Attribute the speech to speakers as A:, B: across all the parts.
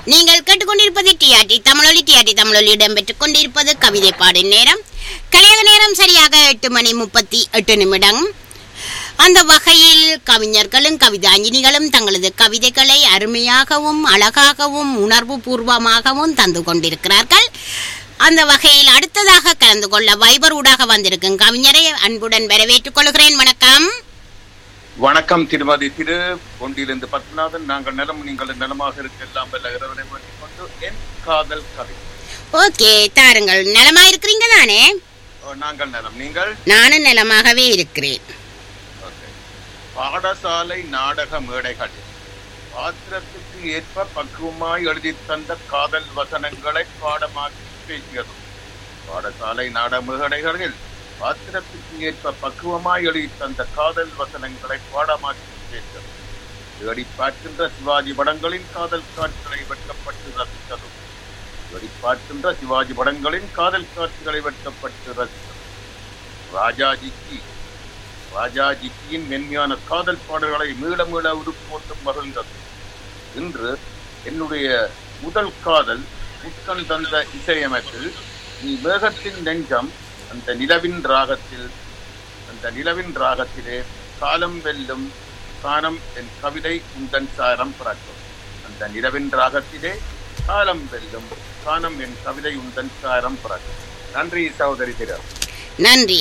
A: நீங்கள் கேட்டுக்கொண்டிருப்பது டிஆர்டி தமிழொலி டிஆர்டி தமிழொலி இடம்பெற்றுக் கொண்டிருப்பது கவிதை பாடும் நேரம் கலையக நேரம் சரியாக எட்டு மணி முப்பத்தி எட்டு நிமிடம் அந்த வகையில் கவிஞர்களும் கவிதாஞ்சினிகளும் தங்களது கவிதைகளை அருமையாகவும் அழகாகவும் உணர்வு பூர்வமாகவும் தந்து கொண்டிருக்கிறார்கள் அந்த வகையில் அடுத்ததாக கலந்து கொள்ள வைபர் ஊடாக வந்திருக்கும் கவிஞரை அன்புடன் வரவேற்றுக் கொள்கிறேன் வணக்கம்
B: வணக்கம் திருமதி திரு ஒன்றிலிருந்து பத்மநாதன் நாங்கள் நலம் நீங்கள் நலமாக இருக்க எல்லாம் வல்ல இறைவனை வேண்டிக் கொண்டு என் காதல் கதை
A: ஓகே தாருங்கள் நலமா இருக்கிறீங்க தானே
B: ஓ, நாங்கள் நலம் நீங்கள்
A: நானும் நலமாகவே இருக்கிறேன்
B: ஓகே. பாடசாலை நாடக மேடைகளில் பாத்திரத்துக்கு ஏற்ப பக்குவமாய் எழுதி தந்த காதல் வசனங்களை பாடமாக்கி பேசியது பாடசாலை நாடக மேடைகளில் பாத்திரத்துக்கு ஏற்ப பக்குவமாய் எழுதி தந்த காதல் வசனங்களை பாடமாக்கி பேசியது தேடி பார்க்கின்ற சிவாஜி படங்களின் காதல் காட்சிகளை வெட்கப்பட்டு ரசித்ததும் தேடி பார்க்கின்ற சிவாஜி படங்களின் காதல் காட்சிகளை வெட்கப்பட்டு ரசித்ததும் ராஜாஜிக்கு ராஜாஜிக்கியின் மென்மையான காதல் பாடல்களை மீள மீள உருப்போட்டு மகிழ்ந்தது இன்று என்னுடைய முதல் காதல் முத்தன் தந்த இசையமைப்பில் நீ மேகத்தின் நெஞ்சம் அந்த நிலவின் ராகத்தில் அந்த நிலவின் ராகத்திலே காலம் வெல்லும் கானம் என் கவிதை உந்தன் சாரம் பிறக்கும் அந்த நிலவின் ராகத்திலே காலம் வெல்லும் கானம் என் கவிதை உந்தன் சாரம் பிறக்கும் நன்றி சகோதரி திரு
A: நன்றி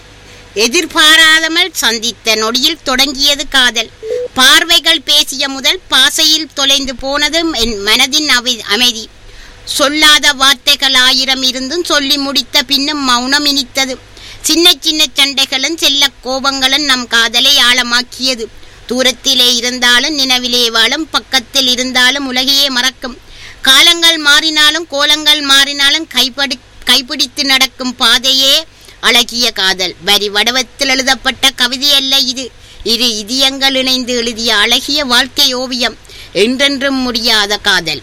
A: எதிர்பாராதமல் சந்தித்த நொடியில் தொடங்கியது காதல் பார்வைகள் பேசிய முதல் பாசையில் தொலைந்து போனதும் என் மனதின் அவை- அமைதி சொல்லாத வார்த்தைகள் ஆயிரம் இருந்தும் சொல்லி முடித்த பின்னும் மௌனம் இனித்தது சின்ன சின்ன சண்டைகளும் செல்ல கோபங்களும் நம் காதலை ஆழமாக்கியது தூரத்திலே இருந்தாலும் நினைவிலே வாழும் பக்கத்தில் இருந்தாலும் உலகையே மறக்கும் காலங்கள் மாறினாலும் கோலங்கள் மாறினாலும் கைப்படி கைப்பிடித்து நடக்கும் பாதையே அழகிய காதல் வரி வடிவத்தில் எழுதப்பட்ட கவிதை அல்ல இது இரு இதயங்கள் இணைந்து எழுதிய அழகிய வாழ்க்கை ஓவியம் என்றென்றும் முடியாத காதல்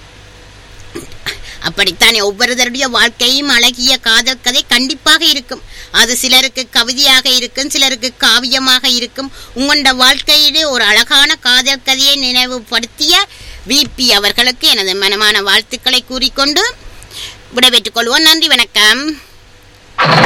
A: அப்படித்தானே ஒவ்வொருத்தருடைய வாழ்க்கையும் அழகிய காதல் கதை கண்டிப்பாக இருக்கும் அது சிலருக்கு கவிதையாக இருக்கும் சிலருக்கு காவியமாக இருக்கும் உங்களோட வாழ்க்கையிலே ஒரு அழகான காதல் கதையை நினைவுபடுத்திய விபி அவர்களுக்கு எனது மனமான வாழ்த்துக்களை கூறிக்கொண்டு விடைபெற்றுக் கொள்வோம் நன்றி வணக்கம்